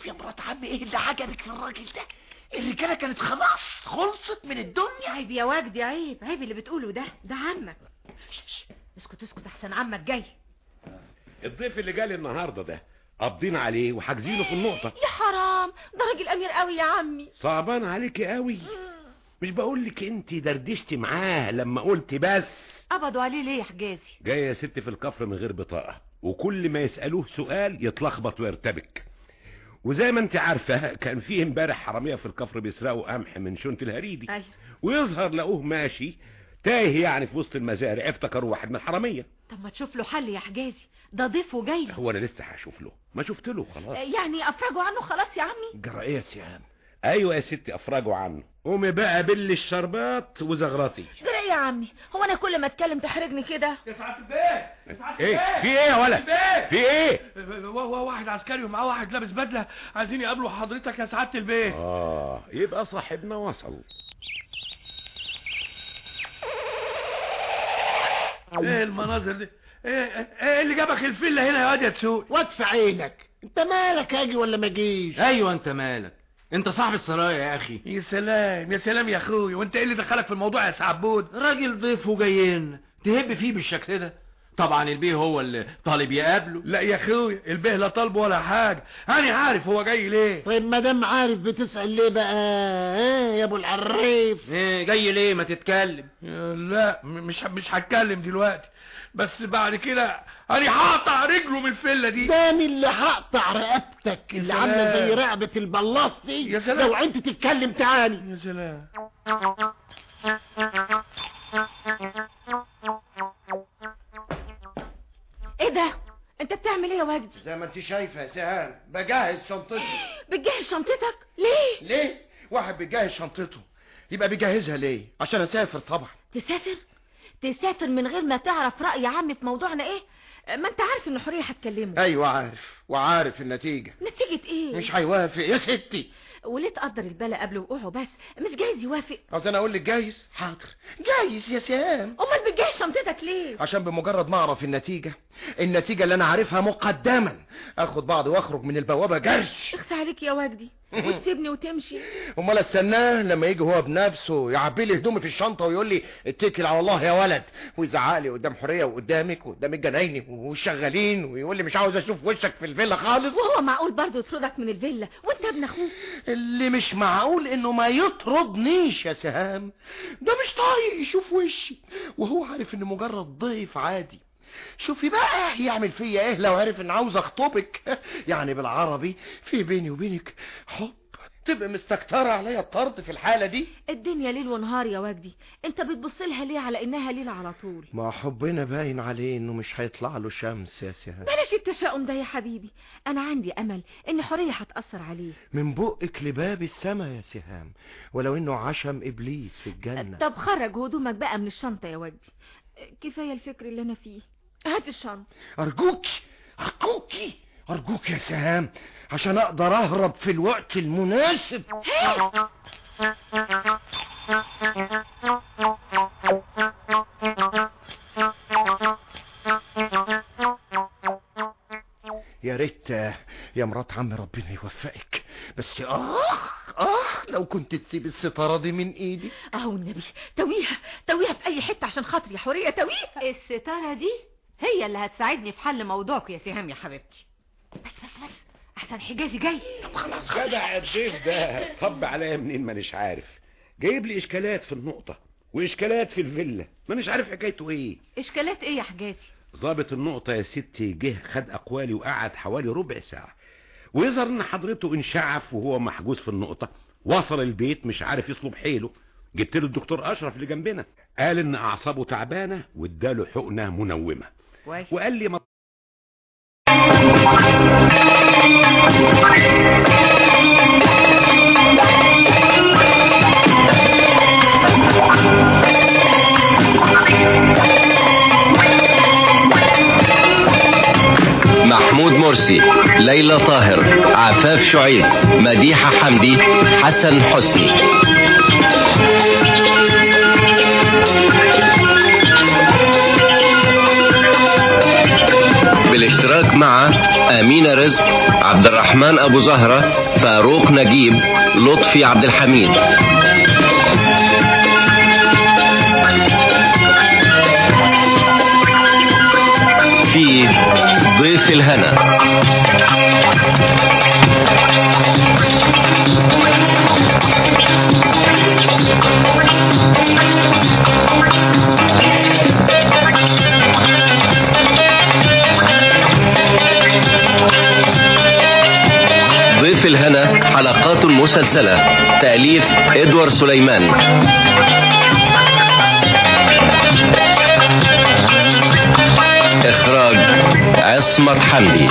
شوف يا مرات عمي ايه اللي عجبك في الراجل ده الرجاله كانت خلاص خلصت من الدنيا عيب يا وجدي عيب عيب اللي بتقوله ده ده عمك اسكت اسكت احسن عمك جاي الضيف اللي جالي النهارده ده قابضين عليه وحاجزينه في النقطة يا حرام ده راجل امير قوي يا عمي صعبان عليك قوي مش بقول لك انت دردشتي معاه لما قلت بس قبضوا عليه ليه يا حجازي جاي يا ست في الكفر من غير بطاقة وكل ما يسألوه سؤال يتلخبط ويرتبك وزي ما انت عارفة كان فيه امبارح حرامية في الكفر بيسرقوا قمح من شنت الهريدي ايوه ويظهر لقوه ماشي تايه يعني في وسط المزارع افتكروا واحد من الحرامية طب ما تشوف له حل يا حجازي ده ضيف وجاي له هو انا لسه هشوف له ما شفت له خلاص يعني افرجوا عنه خلاص يا عمي جرى يا سيام ايوه يا ستي افرجوا عنه قومي بقى بل الشربات وزغرتي ده ايه يا عمي هو انا كل ما اتكلم تحرجني كده يا سعاده البيه يا سعاده ايه البيه في ايه يا ولد البيه في ايه و- و- واحد عسكري ومعاه واحد لابس بدله عايزين يقابلوا حضرتك يا سعاده البيه اه يبقى صاحبنا وصل ايه المناظر دي ايه ايه اللي جابك الفيلا هنا يا واد يا تسوق وادفع عينك انت مالك اجي ولا ما اجيش ايوه انت مالك انت صاحب السرايا يا اخي يا سلام يا سلام يا اخوي وانت ايه اللي دخلك في الموضوع يا سعبود راجل ضيف وجايين تهب فيه بالشكل ده طبعا البيه هو اللي طالب يقابله لا يا اخوي البيه لا طالبه ولا حاجه انا عارف هو جاي ليه طيب ما دام عارف بتسأل ليه بقى ايه يا ابو العريف ايه جاي ليه ما تتكلم لا م- مش مش هتكلم دلوقتي بس بعد كده انا هقطع رجله من الفيلا دي تاني اللي هقطع رقبتك اللي سلام. عامله زي رقبة البلاص دي يا سلام. لو انت تتكلم تاني يا سلام ايه ده انت بتعمل ايه يا وجدي زي ما انت شايفه يا سهام بجهز شنطتي بتجهز شنطتك ليه ليه واحد بيجهز شنطته يبقى بيجهزها ليه عشان اسافر طبعا تسافر تسافر من غير ما تعرف رأي عمي في موضوعنا ايه ما انت عارف ان حورية هتكلمه ايوه عارف وعارف النتيجه نتيجة ايه مش هيوافق يا ستي وليه تقدر البلا قبل وقوعه بس مش جايز يوافق عاوز انا اقول لك جايز حاضر جايز يا سهام امال بتجهز شنطتك ليه عشان بمجرد ما اعرف النتيجه النتيجه اللي انا عارفها مقدما اخد بعض واخرج من البوابه جرش اخس عليك يا وجدي وتسيبني وتمشي امال استناه لما يجي هو بنفسه يعبي لي هدومي في الشنطه ويقول لي اتكل على الله يا ولد ويزعق لي قدام حوريه وقدامك وقدام الجنايني والشغالين ويقول لي مش عاوز اشوف وشك في الفيلا خالص وهو معقول برضه يطردك من الفيلا وانت ابن اخوه اللي مش معقول انه ما يطردنيش يا سهام ده مش طايق يشوف وشي وهو عارف ان مجرد ضيف عادي شوفي بقى يعمل فيا ايه لو عرف ان عاوز اخطبك يعني بالعربي في بيني وبينك حب تبقى مستكترة عليا الطرد في الحالة دي الدنيا ليل ونهار يا وجدي انت بتبص لها ليه على انها ليل على طول ما حبنا باين عليه انه مش هيطلع له شمس يا سهام بلاش التشاؤم ده يا حبيبي انا عندي امل ان حورية هتأثر عليه من بقك لباب السما يا سهام ولو انه عشم ابليس في الجنة طب خرج هدومك بقى من الشنطة يا وجدي كفاية الفكر اللي انا فيه هات الشنطة أرجوك أرجوك أرجوك يا سهام عشان أقدر أهرب في الوقت المناسب يا ريت يا مرات عم ربنا يوفقك بس آخ آخ لو كنت تسيب الستارة دي من إيدي اهو النبي تويها تويها في اي حتة عشان خاطري يا حورية تويها الستارة دي هي اللي هتساعدني في حل موضوعك يا سهام يا حبيبتي بس بس بس احسن حجازي جاي جدع الضيف ده طب عليا منين مانيش عارف جايب لي اشكالات في النقطة واشكالات في الفيلا مانيش عارف حكايته ايه اشكالات ايه يا حجازي ضابط النقطة يا ستي جه خد اقوالي وقعد حوالي ربع ساعة ويظهر ان حضرته انشعف وهو محجوز في النقطة وصل البيت مش عارف يصلب حيله جبت له الدكتور اشرف اللي جنبنا قال ان اعصابه تعبانة واداله حقنة منومة كويس وقال لي ما محمود مرسي ليلى طاهر عفاف شعيب مديحة حمدي حسن حسني بالاشتراك اشتراك مع أمينة رزق عبد الرحمن أبو زهرة فاروق نجيب لطفي عبد الحميد في ضيف الهنا ضيف الهنا حلقات مسلسلة تأليف إدوار سليمان إخراج عصمت حمدي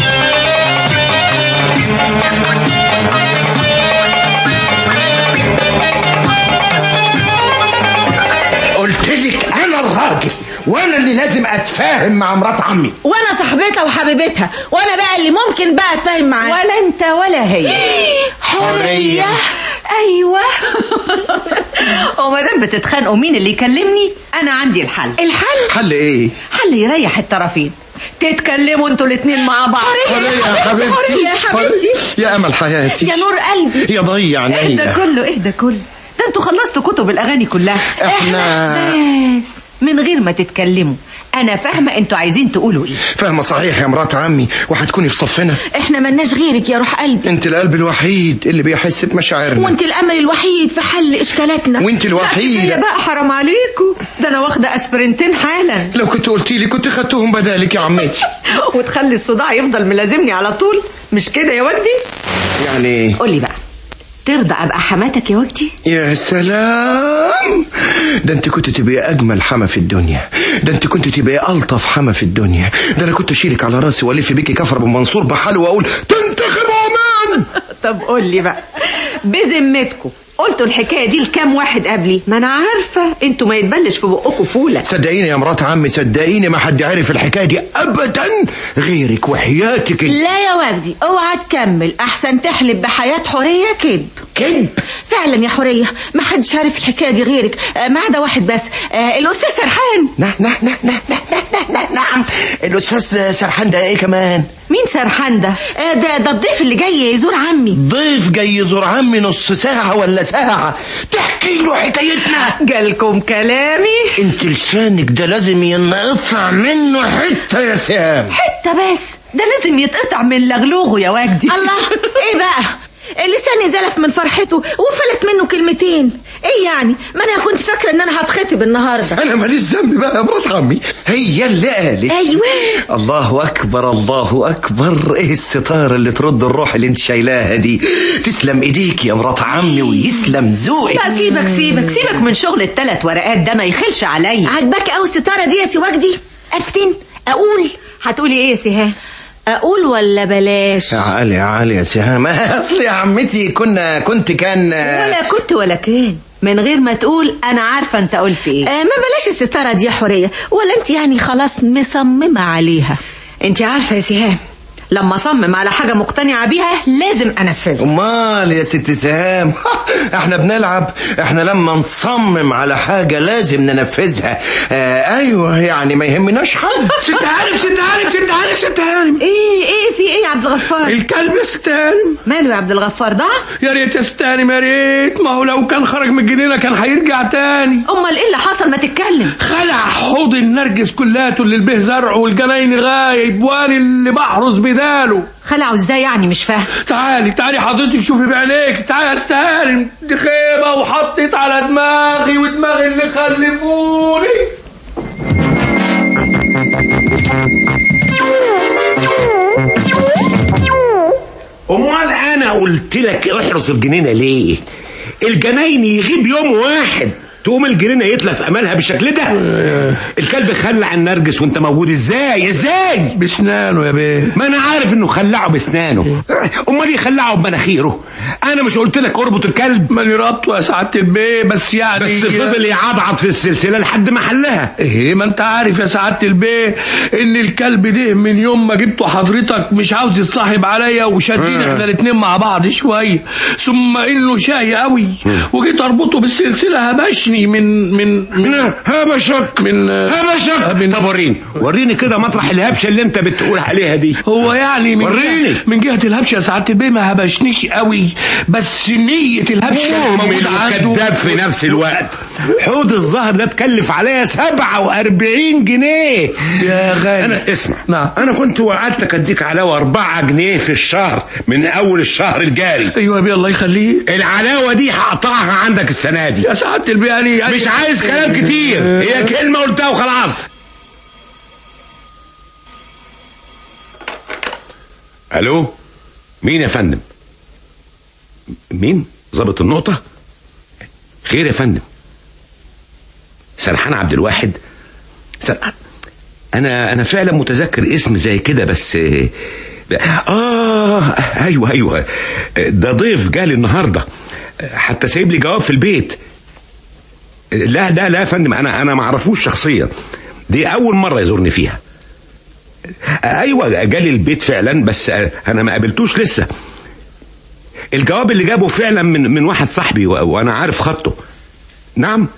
قلت لك انا الراجل وانا اللي لازم اتفاهم مع مرات عمي وانا صاحبتها وحبيبتها وانا بقى اللي ممكن بقى اتفاهم معاها ولا انت ولا هي حرية ايوه وما دام بتتخانقوا مين اللي يكلمني انا عندي الحل الحل حل ايه حل يريح الطرفين تتكلموا انتوا الاتنين مع بعض حرية يا حبيبتي حرية يا حبيبتي. يا امل حياتي يا نور قلبي يا ضيع اهدى عينيا كله اهدى كله ده انتوا خلصتوا كتب الاغاني كلها احنا بس من غير ما تتكلموا انا فاهمه انتوا عايزين تقولوا ايه فاهمة صحيح يا مرات عمي وهتكوني في صفنا احنا ملناش غيرك يا روح قلبي انت القلب الوحيد اللي بيحس بمشاعرنا وانت الامل الوحيد في حل اشكالاتنا وانت هي الوحيدة بقى حرام عليكم ده انا واخده اسبرنتين حالا لو كنت قلتي لي كنت خدتهم بدالك يا عمتي وتخلي الصداع يفضل ملازمني على طول مش كده يا وجدي يعني قولي بقى ترضى ابقى حماتك يا وجدي يا سلام ده انت كنت تبقى اجمل حما في الدنيا ده انت كنت تبقى الطف حما في الدنيا ده انا كنت اشيلك على راسي والف بيكي كفر ابو منصور بحاله واقول تنتخب عمان طب قولي بقى بذمتكم قلتوا الحكايه دي لكام واحد قبلي ما انا عارفه انتوا ما يتبلش في بقكم فوله صدقيني يا مرات عمي صدقيني ما حد عارف الحكايه دي ابدا غيرك وحياتك انت. لا يا وجدي اوعى تكمل احسن تحلب بحياة حورية كذب كذب فعلا يا حورية ما حدش عارف الحكاية دي غيرك آه، ما عدا واحد بس آه، الاستاذ سرحان نعم نعم نعم نعم نعم نعم نعم الاستاذ سرحان ده ايه كمان مين سرحان ده آه، ده ده الضيف اللي جاي يزور عمي ضيف جاي يزور عمي نص ساعة ولا ساعة تحكي له حكايتنا جالكم كلامي انت لسانك ده لازم ينقطع منه حتة يا سام حته بس ده لازم يتقطع من لغلوغه يا وجدي الله ايه بقى اللسان زلف من فرحته وفلت منه كلمتين ايه يعني ما انا كنت فاكره ان انا هتخطب النهارده انا ماليش ذنب بقى يا مرات عمي هي اللي قالت ايوه الله اكبر الله اكبر ايه الستار اللي ترد الروح اللي انت شايلاها دي تسلم ايديك يا مرات عمي ويسلم ذوقك لا سيبك سيبك سيبك من شغل الثلاث ورقات ده ما يخلش عليا عجبك قوي الستاره دي يا سي وجدي افتن اقول هتقولي ايه يا سهام اقول ولا بلاش يا علي يا علي يا سهام اصل يا عمتي كنا كنت كان ولا كنت ولا كان من غير ما تقول انا عارفه انت قلت ايه آه ما بلاش الستاره دي يا حوريه ولا انت يعني خلاص مصممه عليها انت عارفه يا سهام لما اصمم على حاجه مقتنعه بيها لازم انفذها امال يا ست سهام احنا بنلعب احنا لما نصمم على حاجة لازم ننفذها آه ايوه يعني ما يهمناش حد ست هانم ست هانم ست هانم ست هانم ايه ايه في ايه يا عبد الغفار الكلب يا ست هانم ماله يا عبد الغفار ده يا ريت يا ست هانم يا ريت ما هو لو كان خرج من الجنينه كان هيرجع تاني امال ايه اللي حصل ما تتكلم خلع حوض النرجس كلاته اللي البه زرعه والجناين غايب وانا اللي بحرس بداله خلعوا ازاي يعني مش فاهم تعالي تعالي حضرتك شوفي بعينيك تعالي يا ست هانم دي خيبه وحطيت على دماغي ودماغ اللي خلفوني امال انا قلت لك احرس الجنينه ليه الجناين يغيب يوم واحد تقوم الجنينه يتلف امالها بالشكل ده الكلب خلع النرجس وانت موجود ازاي ازاي بسنانه يا بيه ما انا عارف انه خلعه باسنانه امال يخلعه بمناخيره انا مش قلت لك اربط الكلب ماني ربطه يا سعاده البيه بس يعني بس فضل يعضعض في السلسله لحد ما حلها ايه ما انت عارف يا سعاده البيه ان الكلب ده من يوم ما جبته حضرتك مش عاوز يتصاحب عليا وشدينا آه. احنا الاتنين مع بعض شويه ثم انه شاي قوي وجيت اربطه بالسلسله هبشني هبشني من من من هبشك من هبشك من- طب وريني وريني كده مطرح الهبشه اللي انت بتقول عليها دي هو يعني من وريني. جهة من جهة الهبشة يا سعادة البيه ما هبشنيش قوي بس نية الهبشة كانت أمي موجودة عنده وكذاب في نفس الوقت حوض الظهر ده اتكلف عليا 47 جنيه يا غالي انا اسمع نعم. انا كنت وعدتك اديك علاوه 4 جنيه في الشهر من اول الشهر الجاري ايوه يا بيه الله يخليك العلاوه دي هقطعها عندك السنه دي يا سعادة البيه يعني يعني- مش عايز كلام كتير هي كلمه قلتها وخلاص الو مين يا فندم مين ظابط النقطه خير يا فندم سرحان عبد الواحد سرحان انا انا فعلا متذكر اسم زي كده بس اه ايوه ايوه ده ضيف جالي النهارده حتى سايب لي جواب في البيت لا لا لا يا فندم انا انا ما اعرفوش شخصيا دي اول مره يزورني فيها ايوه جالي البيت فعلا بس انا ما قابلتوش لسه الجواب اللي جابه فعلا من من واحد صاحبي و- وانا عارف خطه نعم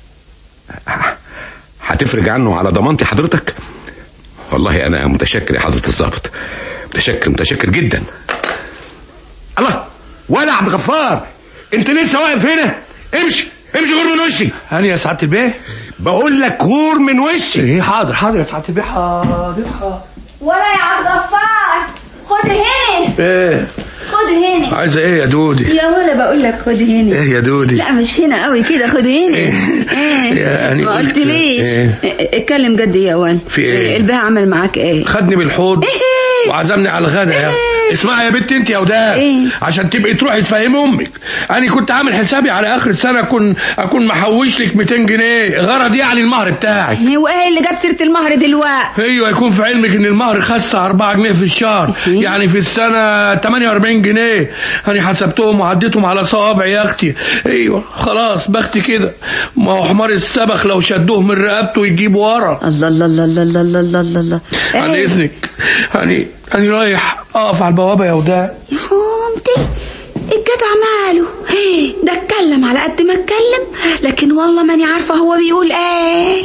هتفرج عنه على ضمانتي حضرتك والله انا متشكر يا حضره الضابط متشكر متشكر جدا الله ولا عبد الغفار انت لسه واقف هنا امشي امشي غور من وشي هاني يا سعادة البيه بقول لك غور من وشي ايه حاضر حاضر يا سعادة البيه حاضر حاضر ولا يا عبد الغفار خد هنا ايه خد هنا عايزة ايه يا دودي يا ولا بقول لك خد هنا ايه يا دودي لا مش هنا قوي كده خد هنا ايه يعني ما قلت- قلتليش إيه؟ اتكلم جد يا وان في إيه؟ البيه عمل معاك ايه خدني بالحوض إيه؟ وعزمني على الغدا يا إيه؟ اسمعي يا بنت انت يا وداد إيه؟ عشان تبقي تروحي تفهمي امك انا كنت عامل حسابي على اخر السنه اكون اكون محوش لك 200 جنيه غرض يعني المهر بتاعي وايه اللي جاب سيره المهر دلوقتي ايوه يكون في علمك ان المهر خس 4 جنيه في الشهر يعني في السنه 48 جنيه انا حسبتهم وعديتهم على صوابعي يا اختي ايوه خلاص بختي كده ما هو حمار السبخ لو شدوه من رقبته يجيب ورا الله الله الله الله الله الله الله الله الله عن إيه؟ اذنك يعني انا رايح اقف على البوابه يا وداد يا حمتي الجدع ماله إيه، ده اتكلم على قد ما اتكلم لكن والله ماني عارفه هو بيقول ايه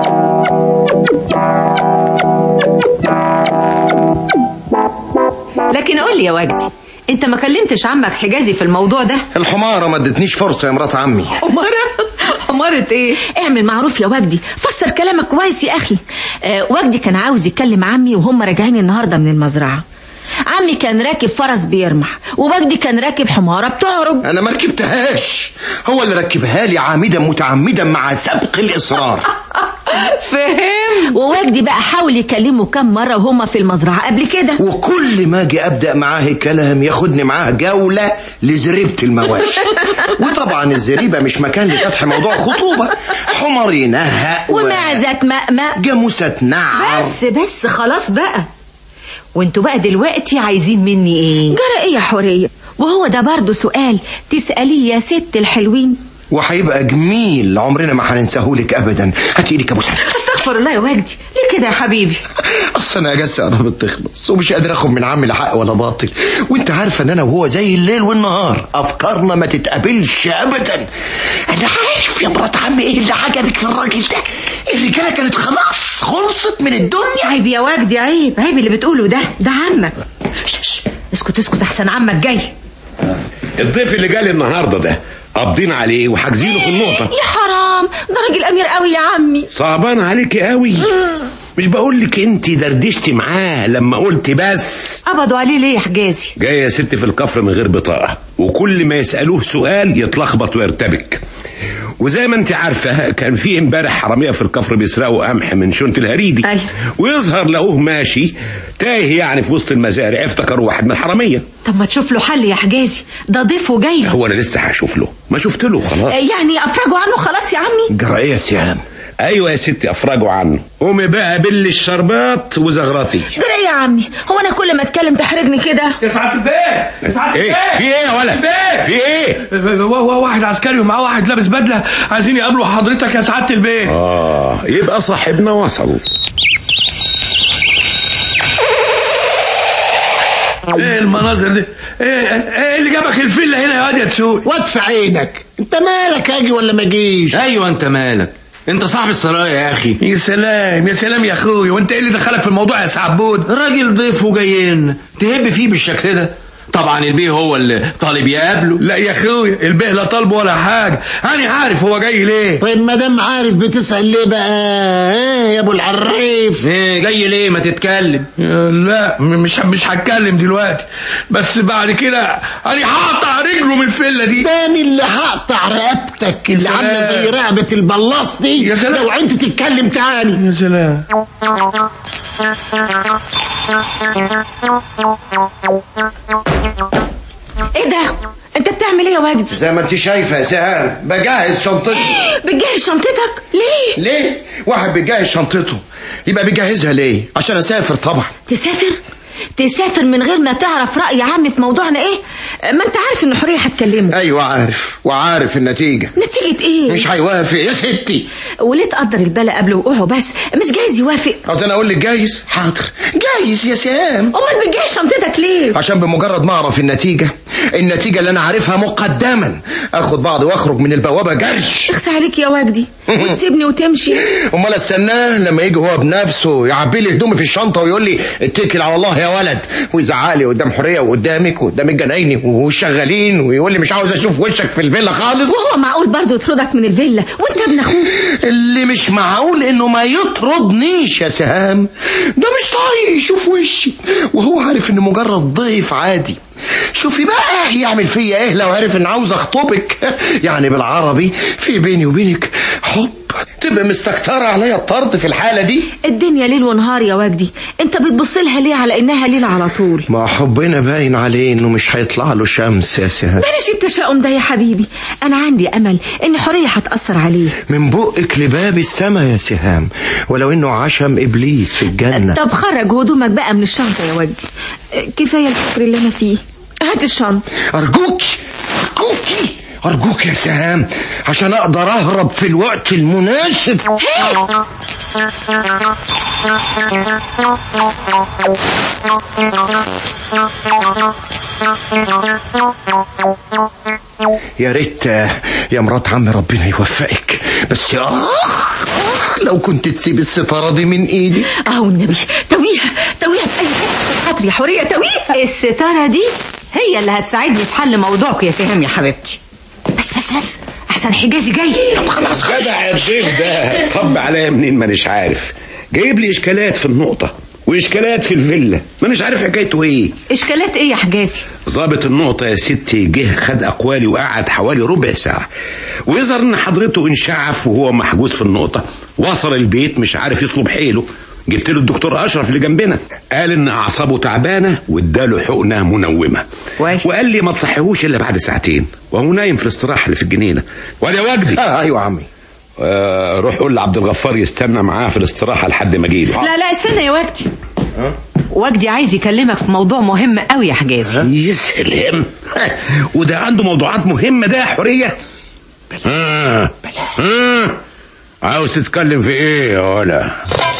لكن قول لي يا وجدي انت ما كلمتش عمك حجازي في الموضوع ده الحمارة ما ادتنيش فرصة يا مرات عمي حمارة حمارة ايه اعمل معروف يا وجدي فسر كلامك كويس يا اخي آه وجدي كان عاوز يكلم عمي وهم راجعين النهارده من المزرعه عمي كان راكب فرس بيرمح ووجدي كان راكب حماره بتهرب انا ما ركبتهاش هو اللي ركبها لي عامدا متعمدا مع سبق الاصرار فهم ووجدي بقى حاول يكلمه كم مره وهما في المزرعه قبل كده وكل ما اجي ابدا معاه الكلام ياخدني معاه جوله لزريبه المواشي وطبعا الزريبه مش مكان لفتح موضوع خطوبه حمر ينهق و- ومعزه مأمأ جاموسه تنعر بس بس خلاص بقى وانتوا بقى دلوقتي عايزين مني ايه جرى ايه يا حوريه وهو ده برضه سؤال تسأليه يا ست الحلوين وهيبقى جميل عمرنا ما هننساهولك ابدا هاتي ايدك يا ابو سعد استغفر الله يا وجدي ليه كده يا حبيبي اصل انا اجازتي قربت تخلص ومش قادر اخد من عمي لا حق ولا باطل وانت عارفه ان انا وهو زي الليل والنهار افكارنا ما تتقابلش ابدا انا عارف يا مرات عمي ايه اللي عجبك في الراجل ده الرجاله كانت خلاص خلصت من الدنيا عيب يا وجدي عيب عيب اللي بتقوله ده ده عمك شش، شش، اسكت اسكت احسن عمك جاي الضيف اللي جالي النهارده ده قابضين عليه وحاجزينه في النقطه يا حرام ده راجل امير قوي يا عمي صعبان عليكي قوي مش بقول لك انت دردشتي معاه لما قلت بس قبضوا عليه ليه يا حجازي جاي يا ست في الكفر من غير بطاقه وكل ما يسالوه سؤال يتلخبط ويرتبك وزي ما انت عارفه كان في امبارح حراميه في الكفر بيسرقوا قمح من شنط الهريدي أيوة. ويظهر لقوه ماشي تايه يعني في وسط المزارع افتكروا واحد من الحراميه طب ما تشوف له حل يا حجازي ده ضيف وجاي هو انا لسه هشوف له ما شفت له خلاص يعني افرجوا عنه خلاص يا عمي جرى ايه يا سيام ايوه يا ستي افرجوا عنه قومي بقى بل الشربات وزغرتي جرى ايه يا عمي هو انا كل ما اتكلم تحرجني كده يا سعاده البيه يا سعاده ايه البيه في ايه يا ولد البيه في ايه و- و- واحد عسكري ومعاه واحد لابس بدله عايزين يقابلوا حضرتك يا سعاده البيه اه يبقى صاحبنا وصل ايه المناظر دي ايه ايه اللي جابك الفيلا هنا يا واد يا تسوق واد في عينك انت مالك اجي ولا ما اجيش ايوه انت مالك انت صاحب السرايا يا اخي يا سلام يا سلام يا اخويا وانت ايه اللي دخلك في الموضوع يا سعبود راجل ضيف وجايين تهب فيه بالشكل ده طبعا البيه هو اللي طالب يقابله لا يا اخويا البيه لا طالبه ولا حاجه انا عارف هو جاي ليه طيب ما دام عارف بتسأل ليه بقى ها يا ابو العريف ايه جاي ليه ما تتكلم لا م- مش مش هتكلم دلوقتي بس بعد كده انا هقطع رجله من الفيلا دي تاني اللي هقطع رقبتك اللي سلام. عامله زي رقبه البلاص دي يا سلام. لو انت تتكلم تاني يا سلام ايه ده انت بتعمل ايه يا وجدي زي ما انت شايفه يا سهام بجهز شنطتي بتجهز شنطتك ليه ليه واحد بيجهز شنطته يبقى بيجهزها ليه عشان اسافر طبعا تسافر تسافر من غير ما تعرف رأي عمي في موضوعنا ايه ما انت عارف ان حورية هتكلمه ايوه عارف وعارف النتيجه نتيجة ايه مش هيوافق يا ستي وليه تقدر البلا قبل وقوعه بس مش جايز يوافق عاوز انا اقول لك جايز حاضر جايز يا سهام امال بتجهز شنطتك ليه عشان بمجرد ما اعرف النتيجه النتيجه اللي انا عارفها مقدما اخد بعض واخرج من البوابه جرش اخس عليك يا وجدي وتسيبني وتمشي امال استناه لما يجي هو بنفسه يعبي لي هدومي في الشنطه ويقول لي اتكل على الله يا ولد ويزعق لي قدام حوريه وقدامك وقدام الجنايني والشغالين ويقول لي مش عاوز اشوف وشك في الفيلا خالص وهو معقول برضه يطردك من الفيلا وانت ابن اخوه اللي مش معقول انه ما يطردنيش يا سهام ده مش طايق يشوف وشي وهو عارف ان مجرد ضيف عادي شوفي بقى يعمل فيا ايه لو عرف ان عاوز اخطبك يعني بالعربي في بيني وبينك حب تبقى مستكترة عليا الطرد في الحالة دي الدنيا ليل ونهار يا وجدي انت بتبص لها ليه على انها ليل على طول ما حبنا باين عليه انه مش هيطلع له شمس يا سهام بلاش التشاؤم ده يا حبيبي انا عندي امل ان حورية هتأثر عليه من بقك لباب السما يا سهام ولو انه عشم ابليس في الجنة طب خرج هدومك بقى من الشنطة يا وجدي كفاية الفكر اللي انا فيه هات الشنطة أرجوك أرجوكي أرجوك يا سهام عشان أقدر أهرب في الوقت المناسب يا ريت يا مرات عم ربنا يوفقك بس آخ آخ لو كنت تسيب الستارة دي من إيدي اهو النبي تويها تويها في اي حته خاطر يا حوريه تويها الستارة دي هي اللي هتساعدني في حل موضوعك يا سهام يا حبيبتي بس بس بس احسن حجازي جاي طب خلاص خلاص جدع الضيف ده طب عليا منين مانيش عارف جايب لي اشكالات في النقطة واشكالات في الفيلا مانيش عارف حكايته ايه اشكالات ايه يا حجازي ظابط النقطة يا ستي جه خد أقوالي وقعد حوالي ربع ساعة ويظهر إن حضرته انشعف وهو محجوز في النقطة وصل البيت مش عارف يصلب حيله جبت له الدكتور أشرف اللي جنبنا قال إن أعصابه تعبانة واداله حقنة منومة كويس. وقال لي ما تصحيهوش إلا بعد ساعتين وهو نايم في الاستراحة اللي في الجنينة وقال يا وجدي آه أيوة عمي آه روح قول لعبد الغفار يستنى معاه في الاستراحة لحد ما أجيله لا لا استنى يا وجدي وجدي عايز يكلمك في موضوع مهم قوي يا حجازي يا سلام وده عنده موضوعات مهمة ده يا حورية آه. آه. عاوز تتكلم في ايه يا ولا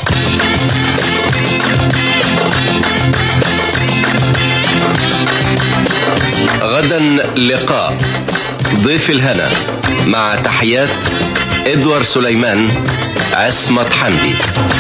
غدا لقاء ضيف الهنا مع تحيات ادوار سليمان عصمت حمدي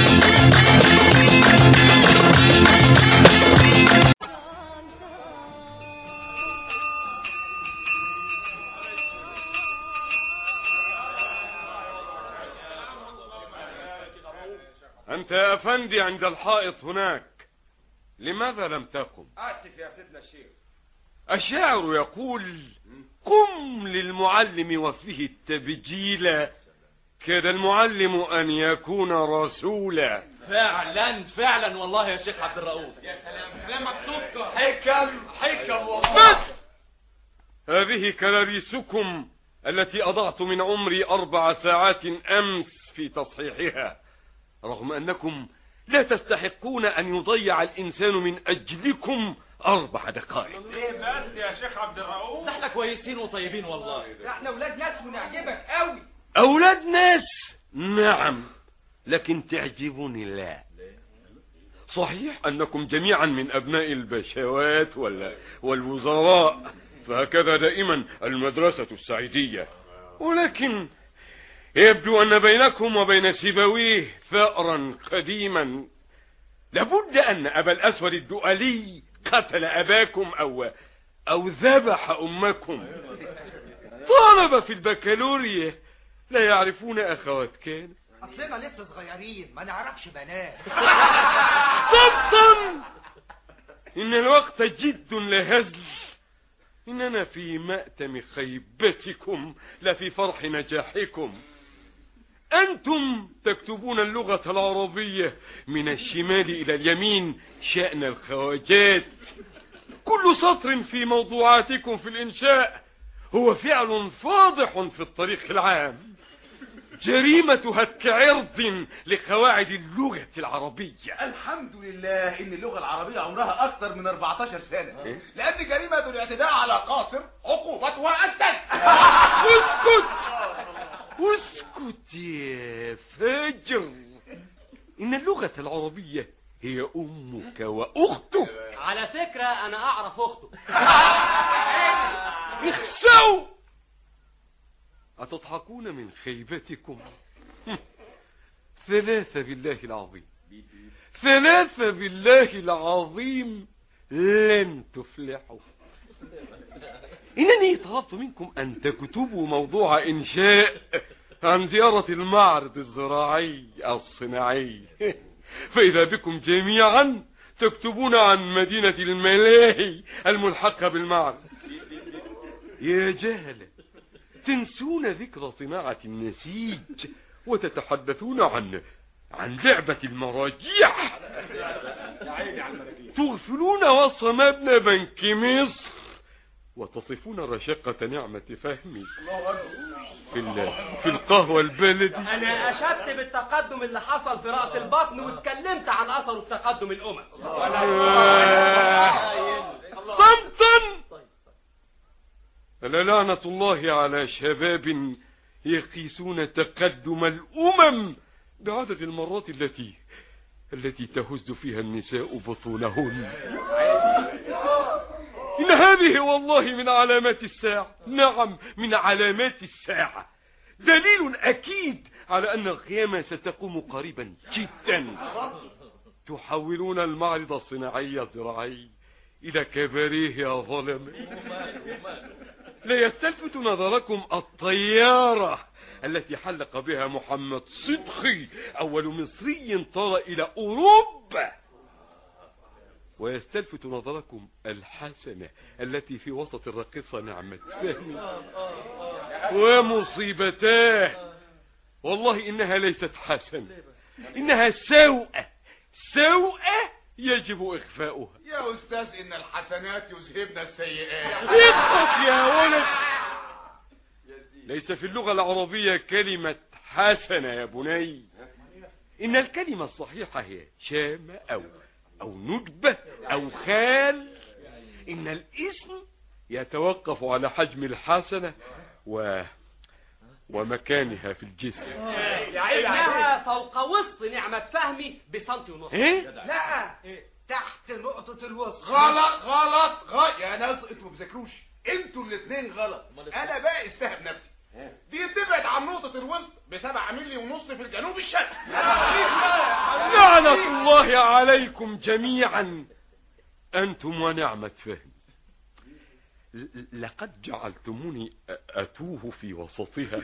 أنت يا أفندي عند الحائط هناك لماذا لم تقم آسف يا سيدنا الشيخ الشاعر يقول قم للمعلم وفيه التبجيل كاد المعلم أن يكون رسولا فعلا فعلا والله يا شيخ عبد الرؤوف يا سلام كلامك صدق حكم حكم والله بس هذه كراريسكم التي أضعت من عمري أربع ساعات أمس في تصحيحها رغم أنكم لا تستحقون أن يضيع الإنسان من أجلكم أربع دقائق ليه بس يا شيخ عبد الرؤوف ده احنا كويسين وطيبين والله ده احنا ولاد ناس ونعجبك قوي أولاد ناس نعم لكن تعجبني لا صحيح أنكم جميعا من أبناء البشوات ولا والوزراء فهكذا دائما المدرسة السعيدية ولكن يبدو أن بينكم وبين سيبويه ثأرا قديما لابد أن أبا الأسود الدؤلي قتل أباكم أو أو ذبح أمكم طالب في البكالوريا لا يعرفون أخوات كان اصلنا لسه صغيرين ما نعرفش بنات صبا إن الوقت جد لهزل إننا في مأتم خيبتكم لا في فرح نجاحكم أنتم تكتبون اللغة العربية من الشمال إلى اليمين شأن الخواجات كل سطر في موضوعاتكم في الإنشاء هو فعل فاضح في الطريق العام جريمة هتك عرض لقواعد اللغة العربية الحمد لله ان اللغة العربية عمرها اكثر من 14 سنة لان جريمة الاعتداء على قاصر عقوبتها السجن اسكت اسكت يا فاجر ان اللغة العربية هي امك واختك على فكرة انا اعرف اخته اخسوا أتضحكون من خيبتكم ثلاثة بالله العظيم ثلاثة بالله العظيم لن تفلحوا إنني طلبت منكم أن تكتبوا موضوع إنشاء عن زيارة المعرض الزراعي الصناعي فإذا بكم جميعا تكتبون عن مدينة الملاهي الملحقة بالمعرض يا جهلة تنسون ذكر صناعة النسيج وتتحدثون عن عن لعبة المراجيح تغفلون وصف مبنى بنك مصر وتصفون رشاقة نعمة فهمي في, ال- في القهوة البلدي انا اشدت بالتقدم اللي حصل في رأس البطن واتكلمت عن اثره في تقدم الامم صمتا لعنة الله على شباب يقيسون تقدم الأمم بعدد المرات التي التي تهز فيها النساء بطونهن إن هذه والله من علامات الساعة نعم من علامات الساعة دليل أكيد على أن القيامة ستقوم قريبا جدا تحولون المعرض الصناعي الزراعي إلى كباريه يا ظلم لا يستلفت نظركم الطيارة التي حلق بها محمد صدقي أول مصري طار إلى أوروبا ويستلفت نظركم الحسنة التي في وسط الراقصة نعمة فهمي ومصيبتاه والله إنها ليست حسنة إنها سوءة سوءة يجب إخفاؤها يا استاذ ان الحسنات يذهبن السيئات اخفص يا ولد ليس في اللغة العربية كلمة حسنة يا بني إن الكلمة الصحيحة هي شامة أو أو ندبة أو خال إن الاسم يتوقف على حجم الحسنة و ومكانها في الجسم انها فوق وسط نعمة فهمي بسنتي ونص إيه؟ لا تحت نقطة الوسط غلط غلط غلط يا ناس انتوا ما بتذاكروش انتوا الاثنين غلط انا بقى استهب نفسي دي تبعد عن نقطة الوسط بسبعة ملي ونص في الجنوب الشرقي لعنة الله عليكم جميعا أنتم ونعمة فهم ل- لقد جعلتموني أ- أتوه في وسطها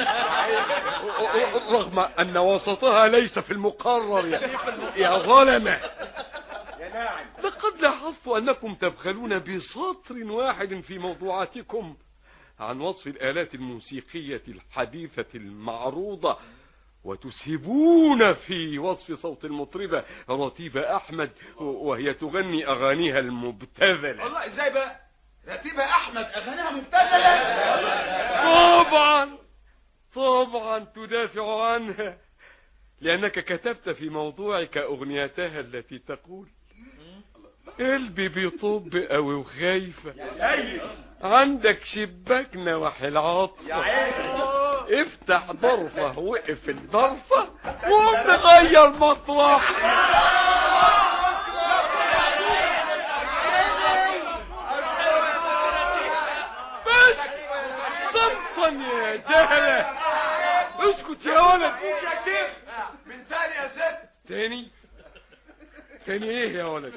رغم أن وسطها ليس في المقرر يا, يا ظلمة لقد لاحظت أنكم تبخلون بسطر واحد في موضوعاتكم عن وصف الآلات الموسيقية الحديثة المعروضة وتسهبون في وصف صوت المطربة رتيبة أحمد و- وهي تغني أغانيها المبتذلة والله ازاي بقى رتيبة احمد اغانيها مبتذلة طبعا طبعا تدافع عنها لأنك كتبت في موضوعك أغنيتها التي تقول قلبي بيطب قوي وخايفة عندك شباك نواحي العطفة افتح ضرفة وقف الضرفة وقوم تغير مطرح تاني يا جهلة اسكت يا ولد يا شيخ من تاني يا ست تاني تاني ايه يا ولد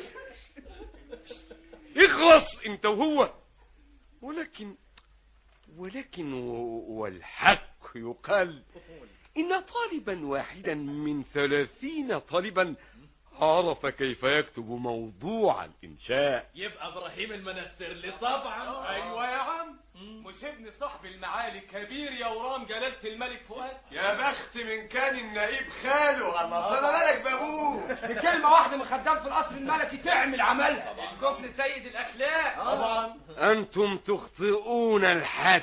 اخلص انت وهو ولكن ولكن و- والحق يقال ان طالبا واحدا من ثلاثين طالبا عرف كيف يكتب موضوع الانشاء يبقى ابراهيم المنسترلي طبعا ايوه يا عم مش ابن صاحب المعالي كبير يا ورام جلالة الملك فؤاد يا بخت من كان النائب خاله الله فما بالك بابوه بكلمة واحدة من خدام في القصر الملكي تعمل عملها الجبن سيد الاخلاق طبعا انتم تخطئون الحد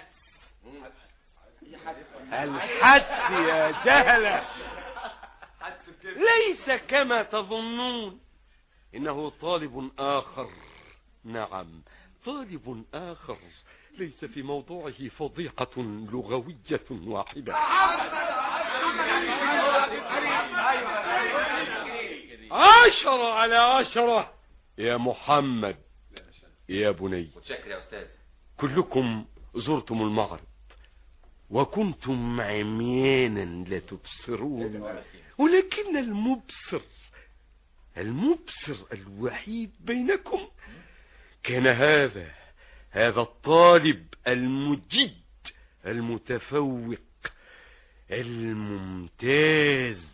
الحد يا جهلة ليس كما تظنون انه طالب اخر نعم طالب اخر ليس في موضوعه فضيحة لغوية واحدة عشرة على عشرة يا محمد يا بني متشكر يا أستاذ كلكم زرتم المعرض وكنتم عميانا لا تبصرون ولكن المبصر المبصر الوحيد بينكم كان هذا هذا الطالب المجد المتفوق الممتاز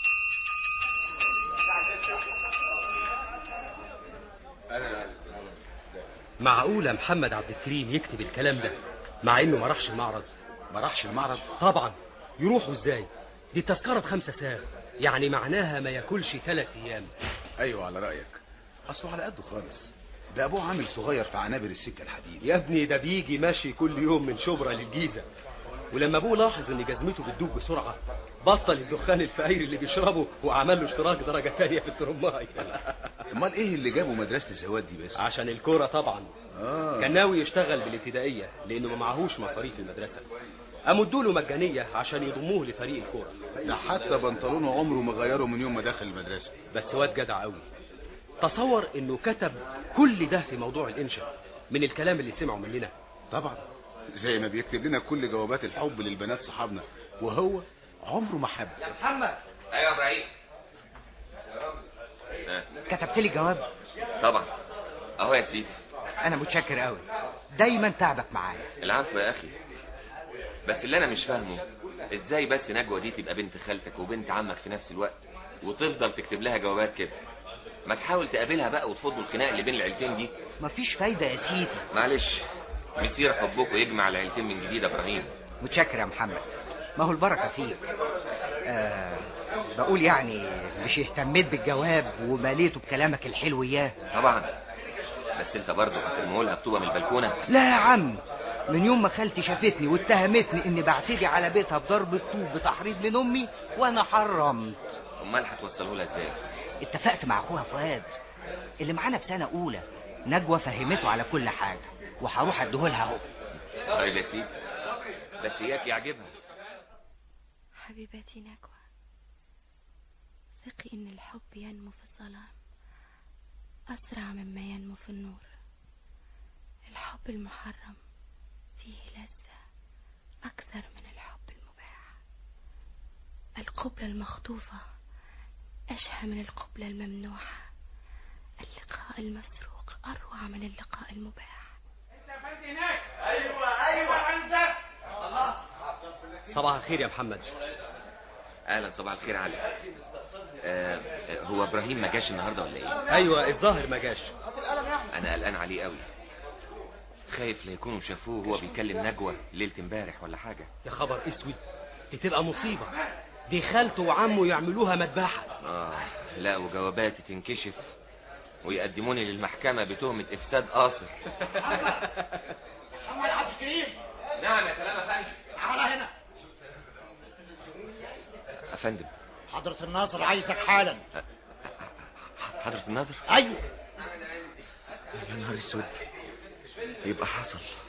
معقولة محمد عبد الكريم يكتب الكلام ده مع انه ما راحش المعرض ما راحش المعرض طبعا يروحوا ازاي دي التذكرة بخمسة ساعة يعني معناها ما ياكلش ثلاث ايام ايوه على رايك اصله على قده خالص ده ابوه عامل صغير في عنابر السكه الحديد يا ابني ده بيجي ماشي كل يوم من شبرا للجيزة ولما ابوه لاحظ ان جزمته بتدوب بسرعة بطل الدخان الفقير اللي بيشربه وعمل له اشتراك درجة تانية في الترماي امال ايه اللي جابه مدرسه الزواد دي بس عشان الكورة طبعا اه كان ناوي يشتغل بالابتدائية لانه ما معهوش مصاريف المدرسة قاموا ادوله مجانية عشان يضموه لفريق الكورة ده حتى بنطلونه عمره ما غيره من يوم ما دخل المدرسه بس واد جدع قوي تصور انه كتب كل ده في موضوع الانشاء من الكلام اللي سمعه مننا طبعا زي ما بيكتب لنا كل جوابات الحب للبنات صحابنا وهو عمره ما حب يا محمد ايوه يا ابراهيم كتبت لي جواب طبعا اهو يا سيدي انا متشكر قوي دايما تعبك معايا العفو يا اخي بس اللي انا مش فاهمه ازاي بس نجوى دي تبقى بنت خالتك وبنت عمك في نفس الوقت وتفضل تكتب لها جوابات كده ما تحاول تقابلها بقى وتفضوا الخناق اللي بين العيلتين دي مفيش فايدة يا سيدي معلش مسير حبكم يجمع العيلتين من جديد يا ابراهيم متشكر يا محمد ما هو البركة فيك آه بقول يعني مش اهتميت بالجواب ومليته بكلامك الحلو اياه طبعا بس انت برضه هترميه لها بطوبه من البلكونه لا يا عم من يوم ما خالتي شافتني واتهمتني اني بعتدي على بيتها بضرب الطوب بتحريض من امي وانا حرمت امال هتوصله لها ازاي اتفقت مع اخوها فؤاد اللي معانا في سنة اولى نجوى فهمته على كل حاجة وهروح اديهولها اهو طيب يا سيدي بس اياك يعجبها حبيبتي نجوى ثقي ان الحب ينمو في الظلام اسرع مما ينمو في النور الحب المحرم فيه لذة اكثر من الحب المباح القبلة المخطوفة اشهى من القبلة الممنوحة اللقاء المسروق اروع من اللقاء المباح ايوه ايوه عندك الله صباح الخير يا محمد اهلا صباح الخير علي آه هو ابراهيم ما جاش النهارده ولا ايه ايوه الظاهر ما جاش انا قلقان عليه قوي خايف لا يكونوا شافوه وهو بيكلم نجوى ليله امبارح ولا حاجه يا خبر اسود دي تبقى مصيبة دي خالته وعمه يعملوها مذبحة اه لا وجواباتي تنكشف ويقدموني للمحكمه بتهمه افساد قاصر محمد عبد الكريم نعم يا سلام يا فندم تعالى هنا يا فندم حضرة الناصر عايزك حالا حضرة الناظر ايوه يا نهار اسود يبقى حصل